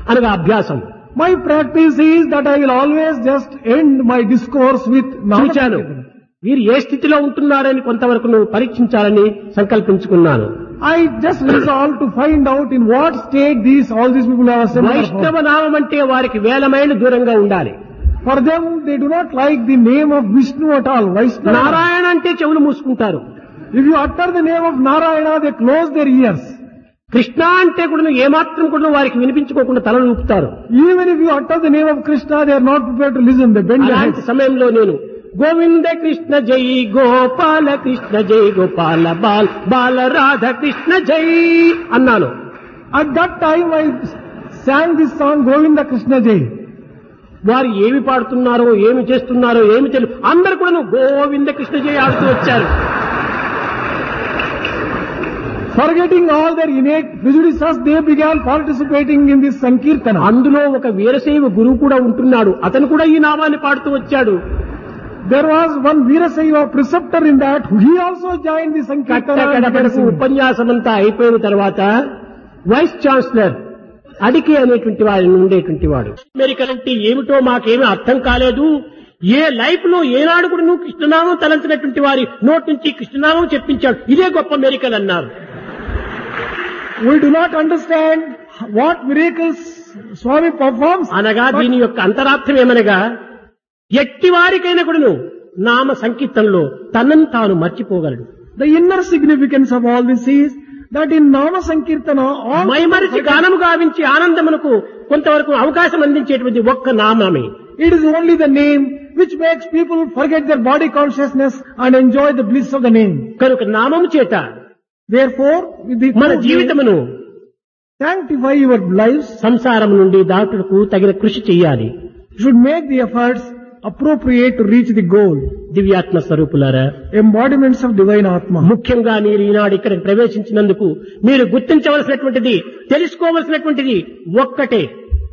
అనగా అభ్యాసం My practice is that I will always just end my discourse with చూచాను Namaskar. వీరు ఏ స్థితిలో ఉంటున్నారని కొంతవరకు నువ్వు పరీక్షించాలని సంకల్పించుకున్నాను I just resolved to find out in what state these all these people are assembled. are వైష్ణవ found. నామం అంటే వారికి వేల మైళ్ళు దూరంగా ఉండాలి For them, they do not like the name of Vishnu at all. Vaishnava. Narayana అంటే చెవులు మూసుకుంటారు If you utter the name of Narayana, they close their ears. Krishna అంటే కూడా ఏమాత్రం కూడా వారికి వినిపించుకోకుండా తలలు ఊపుతారు Even if you utter the name of Krishna, they are not prepared to listen. They bend their అలాంటి heads. సమయంలో నేను గోవింద కృష్ణ జై గోపాల కృష్ణ జై గోపాల బాల్ బాల రాధ కృష్ణ జై అన్నాను At that time, I sang this song, Govinda Krishna Jai. వారు ఏమి పాడుతున్నారో ఏమి చేస్తున్నారో ఏమి తెలియదు అందరు కూడా గోవింద కృష్ణ జై ఆడుతూ వచ్చారు Forgetting all their innate prejudices, they began participating in this Sankirtana. అందులో ఒక వీరశైవ గురువు కూడా ఉంటున్నాడు అతను కూడా ఈ నామాన్ని పాడుతూ వచ్చాడు There was one Veerasaiva preceptor in that, he also joined the Sankirtana. and began కట్టకడపడకు singing. ఉపన్యాసం అంతా అయిపోయిన తర్వాత వైస్ ఛాన్సలర్ అడికి అనేటువంటి వారి ఉండేటువంటి వాడు అమెరికన్ అంటే ఏమిటో మాకేమీ అర్థం కాలేదు ఏ లైఫ్ లో ఏనాడు కూడా నువ్వు కృష్ణనామం తలంచినటువంటి వారి నోటి నుంచి కృష్ణనామం చెప్పించాడు ఇదే గొప్ప అమెరికన్ అన్నారు We do not understand what miracles Swami performs. అనగా but దీని యొక్క అంతరార్థం ఏమనగా ఎట్టి వారికైనా కూడాను నామ సంకీర్తనలో తనను తాను మర్చిపోగలడు The inner significance of all this is that in Nama Sankirtana, all మైమరిచి గానము గావించి ఆనందమునకు కొంతవరకు అవకాశం అందించేటువంటి ఒక్క నామమే it is only the name which makes people forget their body consciousness and enjoy the bliss of the name. కనుక నామము చేత Therefore, with the మన జీవితమును sanctify your lives, సంసారం నుండి దాటుటకు తగిన కృషి చెయ్యాలి you should make the efforts appropriate to reach the goal. దివ్యాత్మ స్వరూపులారా Embodiments of divine Atma. ముఖ్యంగా మీరు ఈనాడు ఇక్కడ ప్రవేశించినందుకు మీరు గుర్తించవలసినటువంటిది తెలుసుకోవలసినటువంటిది ఒక్కటే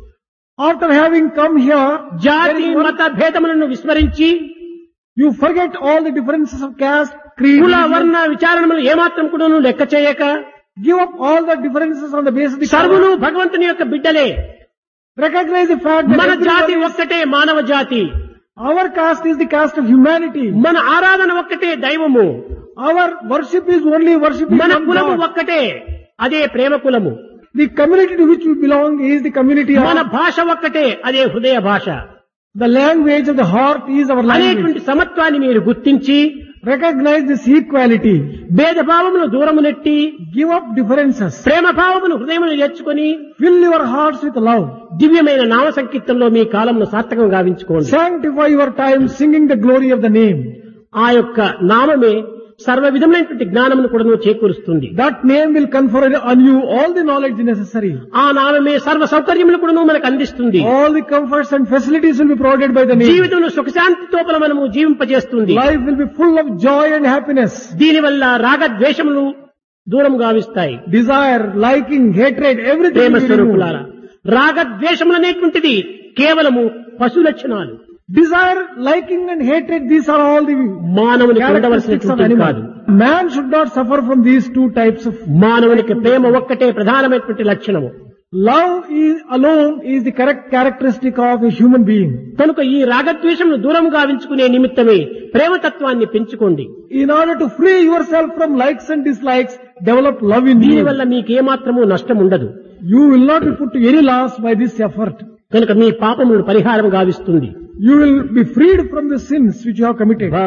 After having come here, there జాతి is one- మత భేదములను విస్మరించి you forget all the differences of caste, creed, కుల religion. వర్ణ విచారణములు ఏమాత్రం కూడా లెక్క చేయక give up all the differences on the basis of the సర్వులు భగవంతుని యొక్క బిడ్డలే Recognize the fact that మన జాతి everyone is- ఒక్కటే మానవ జాతి our caste is the caste of humanity. మన ఆరాధన ఒక్కటే దైవము Our worship is only worshiping మన one కులము God. ఒక్కటే అదే ప్రేమ కులము The community to which we belong is the community మన of భాష ఒక్కటే అదే హృదయ భాష the language of the heart is our language. అనేటువంటి సమత్వాన్ని మీరు గుర్తించి Recognize this equality. భేదభావమును దూరము నెట్టి Give up differences. ప్రేమ భావమును హృదయమును నేర్చుకుని Fill your hearts with love. దివ్యమైన నామ సంకీర్తనలో మీ కాలంను సార్థకం గావించుకోండి Sanctify your time singing the glory of the name. ఆ యొక్క నామమే సర్వ విధమైనటువంటి జ్ఞానమును కూడా చేకూరుస్తుంది That name will confer on you all the knowledge necessary. ఆ నామమే సర్వ సౌకర్యములు కూడా మనకు అందిస్తుంది All the comforts and facilities will be provided by the name. జీవితంలో సుఖశాంతితో మనము జీవింపజేస్తుంది Life will be full of joy and happiness. దీనివల్ల రాగద్వేషములు దూరం గావిస్తాయి Desire, liking, hatred, everything Prema will be స్వరూపులారా removed. రాగద్వేషములు అనేటువంటిది కేవలము పశు లక్షణాలు Desire, liking and hatred, these are all the మానవునికి characteristics of ఉండవలసినటువంటి కాదు animal. Man should not suffer from these two types of మానవునికి ప్రేమ ఒక్కటే ప్రధానమైనటువంటి లక్షణము love is alone is the correct characteristic of a human being. కనుక ఈ రాగద్వేషమును దూరం గావించుకునే నిమిత్తమే ప్రేమతత్వాన్ని పెంచుకోండి In order to free yourself from likes and dislikes, develop love in you. దీనివల్ల మీకేమాత్రము నష్టం ఉండదు You will not be put to any loss by this effort. కనుక మీ పాపములను పరిహారం గావిస్తుంది You will be freed from the sins which you have committed.